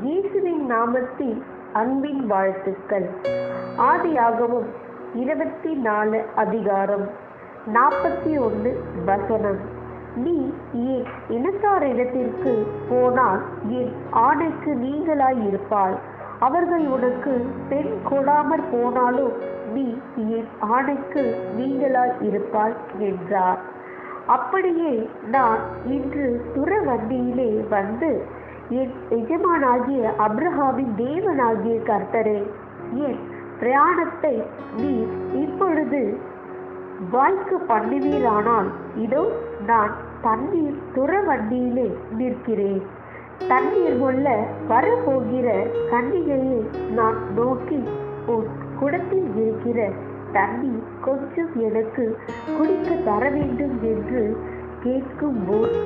இயேசுவின் நாமத்தில் அன்பின் வாழ்த்துக்கள் ஆதியாகமம் இருபத்தி நாலு அதிகாரம் நாற்பத்தி ஒன்று வசனம் நீ என் இனத்தாரிடத்திற்கு போனால் என் ஆணைக்கு நீங்களாய் இருப்பாய் அவர்கள் உனக்கு பெண் கொடாமற் போனாலும் நீ என் ஆணைக்கு நீங்களாய் இருப்பாய் என்றார் அப்படியே நான் இன்று துறவண்டியிலே வந்து என் எஜமானாகிய அப்ரஹாமின் தேவனாகிய கர்த்தரே என் பிரயாணத்தை நீ இப்பொழுது வாய்க்கு பண்ணுவீரானால் இதோ நான் தண்ணீர் துறவண்டியிலே நிற்கிறேன் தண்ணீர் கொள்ள வரப்போகிற கன்னிகையை நான் நோக்கி உன் குடத்தில் இருக்கிற தண்ணீர் கொஞ்சம் எனக்கு குடிக்க தர வேண்டும் என்று கேட்கும்போது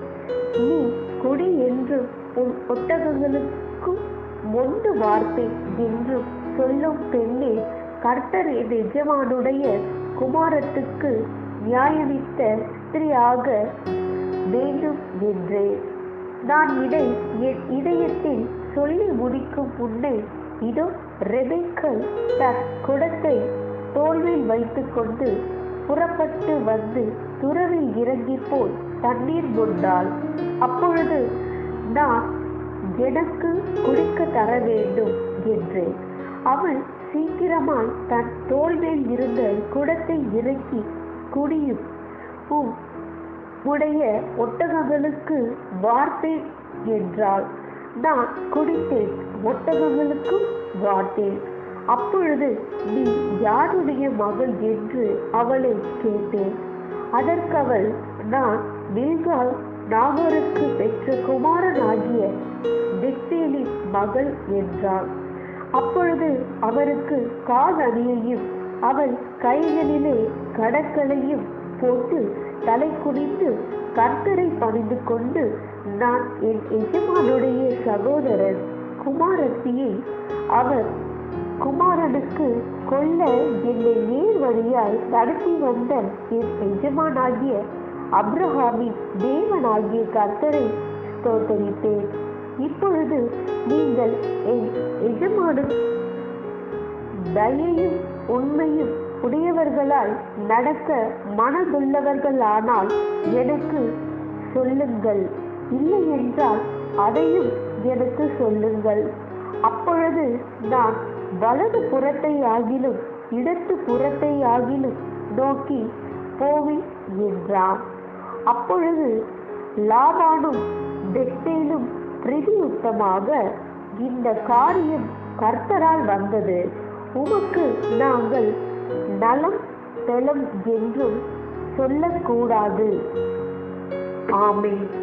நீ குடி என்றும் உன் ஒட்டகங்களுக்கும் மொண்டு வார்த்தை என்றும் சொல்லும் பெண்ணே கர்த்தர் என் எஜமானுடைய குமாரத்துக்கு நியாயமித்த ஸ்திரியாக வேண்டும் என்றேன் நான் இதை என் இதயத்தில் சொல்லி முடிக்கும் முன்னே இதோ ரெபேக்கல் தன் குடத்தை தோல்வில் வைத்துக்கொண்டு புறப்பட்டு வந்து துறவில் இறங்கி போய் தண்ணீர் கொண்டாள் அப்பொழுது நான் எனக்கு குடிக்க தர வேண்டும் என்றேன் அவள் சீக்கிரமாய் தன் தோல்மேல் இருந்த குடத்தை இறக்கி குடியும் உம் உடைய ஒட்டகங்களுக்கு வார்த்தேன் என்றாள் நான் குடித்தேன் ஒட்டகங்களுக்கும் வார்த்தேன் அப்பொழுது நீ யாருடைய மகள் என்று அவளை கேட்டேன் அதற்கு அவள் நான் மில்கால் நாகருக்கு பெற்ற குமாரன் ஆகிய பெத்தேலின் மகள் என்றாள் அப்பொழுது அவருக்கு காதணியையும் அவள் கைகளிலே கடற்களையும் போட்டு தலை குனிந்து கர்த்தரை பணிந்து கொண்டு நான் என் எஜமானுடைய சகோதரன் குமாரத்தியை அவர் குமாரனுக்கு கொல்ல என்னை நேர் வழியாய் நடத்தி வந்த என் எஜமானாகிய அப்ரஹாமின் தேவனாகிய கர்த்தரை ஸ்தோத்தரித்தேன் இப்பொழுது நீங்கள் என் எஜமானும் தயையும் உண்மையும் உடையவர்களாய் நடக்க மனதுள்ளவர்களானால் எனக்கு சொல்லுங்கள் இல்லை என்றால் அதையும் எனக்கு சொல்லுங்கள் அப்பொழுது நான் வலது புறத்தை ஆகிலும் இடத்து புறத்தை ஆகிலும் நோக்கி போவி என்றான் அப்பொழுது லாபானும் பெத்தேலும் பிரதியுத்தமாக இந்த காரியம் கர்த்தரால் வந்தது உமக்கு நாங்கள் நலம் பெலம் என்றும் சொல்லக்கூடாது ஆமென்